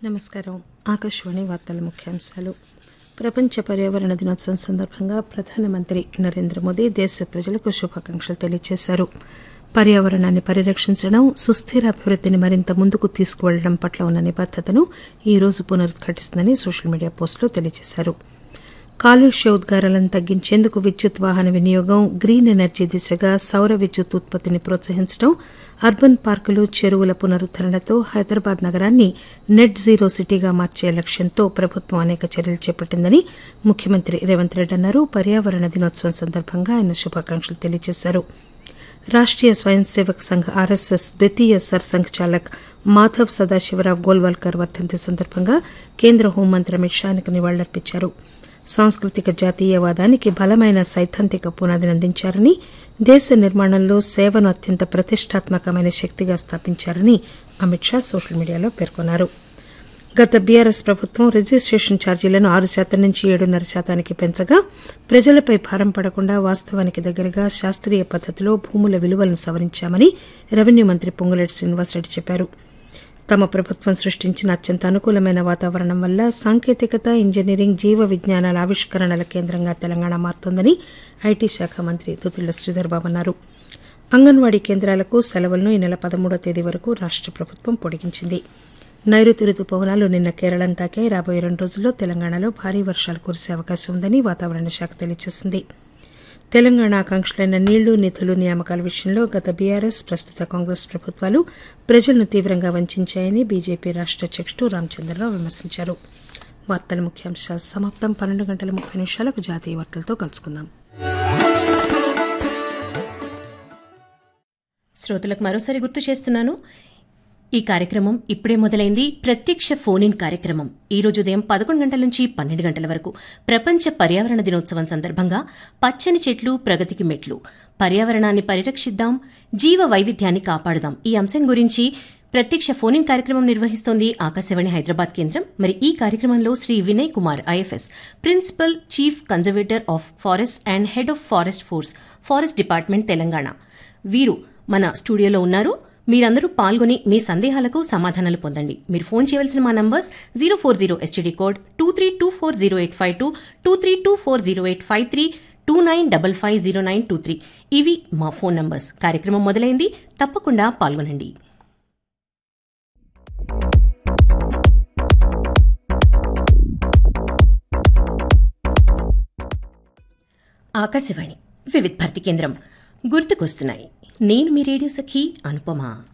నమస్కారం ఆకాశవాణి వార్తల ముఖ్యాంశాలు ప్రపంచ పర్యావరణ దినోత్సవం సందర్భంగా ప్రధానమంత్రి నరేంద్ర మోదీ దేశ ప్రజలకు శుభాకాంక్షలు తెలియజేశారు పర్యావరణాన్ని పరిరక్షించడం సుస్థిర అభివృద్దిని మరింత ముందుకు తీసుకువెళ్లడం పట్ల ఉన్న నిబద్దతను ఈ రోజు పునరుద్ఘాటిస్తుందని సోషల్ మీడియా పోస్టులో తెలియజేశారు కాలుష్య ఉద్గారాలను తగ్గించేందుకు విద్యుత్ వాహన వినియోగం గ్రీన్ ఎనర్జీ దిశగా సౌర విద్యుత్ ఉత్పత్తిని ప్రోత్సహించడం అర్బన్ పార్కులు చెరువుల పునరుద్దరణతో హైదరాబాద్ నగరాన్ని నెట్ జీరో సిటీగా మార్చే లక్ష్యంతో ప్రభుత్వం అనేక చర్యలు చేపట్టిందని ముఖ్యమంత్రి రేవంత్ రెడ్డి అన్నారు పర్యావరణ దినోత్సవం సందర్భంగా ఆయన శుభాకాంక్షలు తెలియజేశారు రాష్టీయ స్వయం సేవక్ సంఘ్ ఆర్ఎస్ఎస్ ద్వితీయ సర్సంఘ్ చాలక్ మాధవ్ సదాశివరావు గోల్వాల్కర్ వర్ధంతి సందర్భంగా కేంద్ర హోంమంత్రి అమిత్ షా ఆయనకు నివాళులర్పించారు సాంస్కృతిక జాతీయవాదానికి బలమైన సైద్ధాంతిక పునాదిని అందించారని దేశ నిర్మాణంలో సేవను అత్యంత ప్రతిష్టాత్మకమైన శక్తిగా స్థాపించారని అమిత్ షా సోషల్ మీడియాలో పేర్కొన్నారు గత బీఆర్ఎస్ ప్రభుత్వం రిజిస్టేషన్ ఛార్జీలను ఆరు శాతం నుంచి ఏడున్నర శాతానికి పెంచగా ప్రజలపై భారం పడకుండా వాస్తవానికి దగ్గరగా శాస్త్రీయ పద్దతిలో భూముల విలువలను సవరించామని రెవెన్యూ మంత్రి పొంగులేటి శ్రీనివాసరెడ్డి చెప్పారు తమ ప్రభుత్వం సృష్టించిన అత్యంత అనుకూలమైన వాతావరణం వల్ల సాంకేతికత ఇంజనీరింగ్ జీవ విజ్ఞానాల ఆవిష్కరణల కేంద్రంగా తెలంగాణ మారుతోందని ఐటీ శాఖ మంత్రి దుద్దిళ్ల శ్రీధర్ బాబు అన్నారు అంగన్వాడీ కేంద్రాలకు సెలవులను ఈ నెల పదమూడో తేదీ వరకు రాష్ట ప్రభుత్వం పొడిగించింది నైరుతి రుతుపవనాలు నిన్న కేరళం తాకాయి రాబోయే రెండు రోజుల్లో తెలంగాణలో భారీ వర్షాలు కురిసే అవకాశం ఉందని వాతావరణ శాఖ తెలియజేసింది తెలంగాణ ఆకాంక్షలైన నీళ్లు నిధులు నియామకాల విషయంలో గత బీఆర్ఎస్ ప్రస్తుత కాంగ్రెస్ ప్రభుత్వాలు ప్రజలను తీవ్రంగా వంచాయని బీజేపీ రాష్ట అధ్యకుడు రామచంద్రరావు విమర్శించారు వార్తల ముఖ్యాంశాలు సమాప్తం పన్నెండు గంటల ముప్పై నిమిషాలకు జాతీయ వార్తలతో కలుసుకుందాం శ్రోతలకు మరోసారి గుర్తు చేస్తున్నాను ఈ కార్యక్రమం ఇప్పుడే మొదలైంది ప్రత్యక్ష ఫోన్ ఇన్ కార్యక్రమం ఈ రోజు ఉదయం పదకొండు గంటల నుంచి పన్నెండు గంటల వరకు ప్రపంచ పర్యావరణ దినోత్సవం సందర్భంగా పచ్చని చెట్లు ప్రగతికి మెట్లు పర్యావరణాన్ని పరిరక్షిద్దాం జీవ వైవిధ్యాన్ని కాపాడుదాం ఈ అంశం గురించి ప్రత్యక్ష ఫోన్ ఇన్ కార్యక్రమం నిర్వహిస్తోంది ఆకాశవాణి హైదరాబాద్ కేంద్రం మరి ఈ కార్యక్రమంలో Shri Vinay Kumar IFS principal chief conservator of forest and head of forest force forest department Telangana వీరు మన స్టూడియోలో ఉన్నారు మీరందరూ పాల్గొని మీ సందేహాలకు సమాధానాలు పొందండి మీరు ఫోన్ చేయవలసిన మా numbers zero four zero STD code two three two four zero eight five two two three two four zero eight five three two nine double five zero nine two three ఇవి మా phone numbers కార్యక్రమం మొదలైంది తప్పకుండా పాల్గొనండి ఆకాశవాణి వివిధ్ భారతి కేంద్రం గుర్తుకొస్తున్నాయి నేను మీ radio సఖి అనుపమ